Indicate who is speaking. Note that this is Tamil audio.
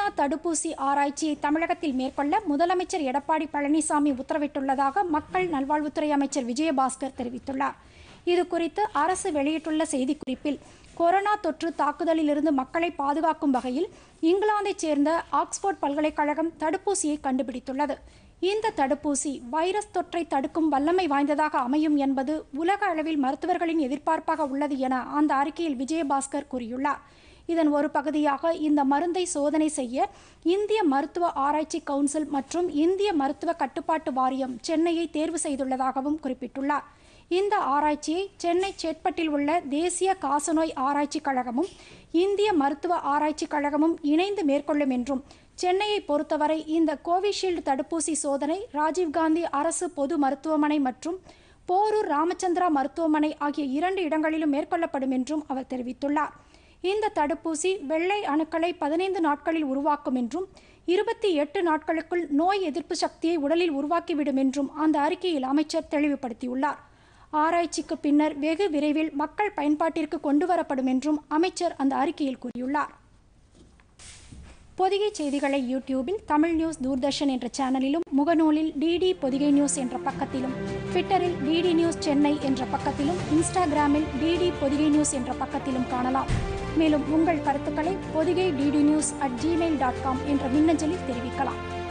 Speaker 1: கொரோனா தடுப்பூசி ஆராய்ச்சியை தமிழகத்தில் மேற்கொள்ள முதலமைச்சர் எடப்பாடி பழனிசாமி உத்தரவிட்டுள்ளதாக மக்கள் நல்வாழ்வுத்துறை அமைச்சர் விஜயபாஸ்கர் தெரிவித்துள்ளார் இது குறித்து அரசு வெளியிட்டுள்ள செய்திக்குறிப்பில் கொரோனா தொற்று தாக்குதலிலிருந்து மக்களை பாதுகாக்கும் வகையில் இங்கிலாந்தைச் சேர்ந்த ஆக்ஸ்போர்ட் பல்கலைக்கழகம் தடுப்பூசியை கண்டுபிடித்துள்ளது இந்த தடுப்பூசி வைரஸ் தொற்றை தடுக்கும் வல்லமை வாய்ந்ததாக அமையும் என்பது உலக அளவில் மருத்துவர்களின் எதிர்பார்ப்பாக உள்ளது என அந்த அறிக்கையில் விஜயபாஸ்கர் கூறியுள்ளார் இதன் ஒரு பகுதியாக இந்த மருந்தை சோதனை செய்ய இந்திய மருத்துவ ஆராய்ச்சி கவுன்சில் மற்றும் இந்திய மருத்துவ கட்டுப்பாட்டு வாரியம் சென்னையை தேர்வு செய்துள்ளதாகவும் குறிப்பிட்டுள்ளார் இந்த ஆராய்ச்சியை சென்னை சேட்பட்டில் உள்ள தேசிய காசநோய் ஆராய்ச்சி கழகமும் இந்திய மருத்துவ ஆராய்ச்சி கழகமும் இணைந்து மேற்கொள்ளும் என்றும் சென்னையை பொறுத்தவரை இந்த கோவிஷீல்டு தடுப்பூசி சோதனை ராஜீவ்காந்தி அரசு பொது மருத்துவமனை மற்றும் போரூர் ராமச்சந்திரா மருத்துவமனை ஆகிய இரண்டு இடங்களிலும் மேற்கொள்ளப்படும் என்றும் அவர் தெரிவித்துள்ளார் இந்த தடுப்பூசி வெள்ளை அணுக்களை பதினைந்து நாட்களில் உருவாக்கும் என்றும் இருபத்தி எட்டு நாட்களுக்குள் நோய் எதிர்ப்பு சக்தியை உடலில் உருவாக்கிவிடும் என்றும் அந்த அறிக்கையில் அமைச்சர் தெளிவுபடுத்தியுள்ளார் ஆராய்ச்சிக்கு பின்னர் வெகு விரைவில் மக்கள் பயன்பாட்டிற்கு கொண்டு வரப்படும் என்றும் அமைச்சர் அந்த அறிக்கையில் கூறியுள்ளார் பொதிகை செய்திகளை யூடியூபில் தமிழ் நியூஸ் தூர்தர்ஷன் என்ற சேனலிலும் முகநூலில் டிடி பொதிகை நியூஸ் என்ற பக்கத்திலும் ட்விட்டரில் டிடி நியூஸ் சென்னை என்ற பக்கத்திலும் இன்ஸ்டாகிராமில் டிடி பொதிகை நியூஸ் என்ற பக்கத்திலும் காணலாம் மேலும் உங்கள் கருத்துக்களை Podhigai DD news at Gmail dot com என்ற மின்னஞ்சலில் தெரிவிக்கலாம்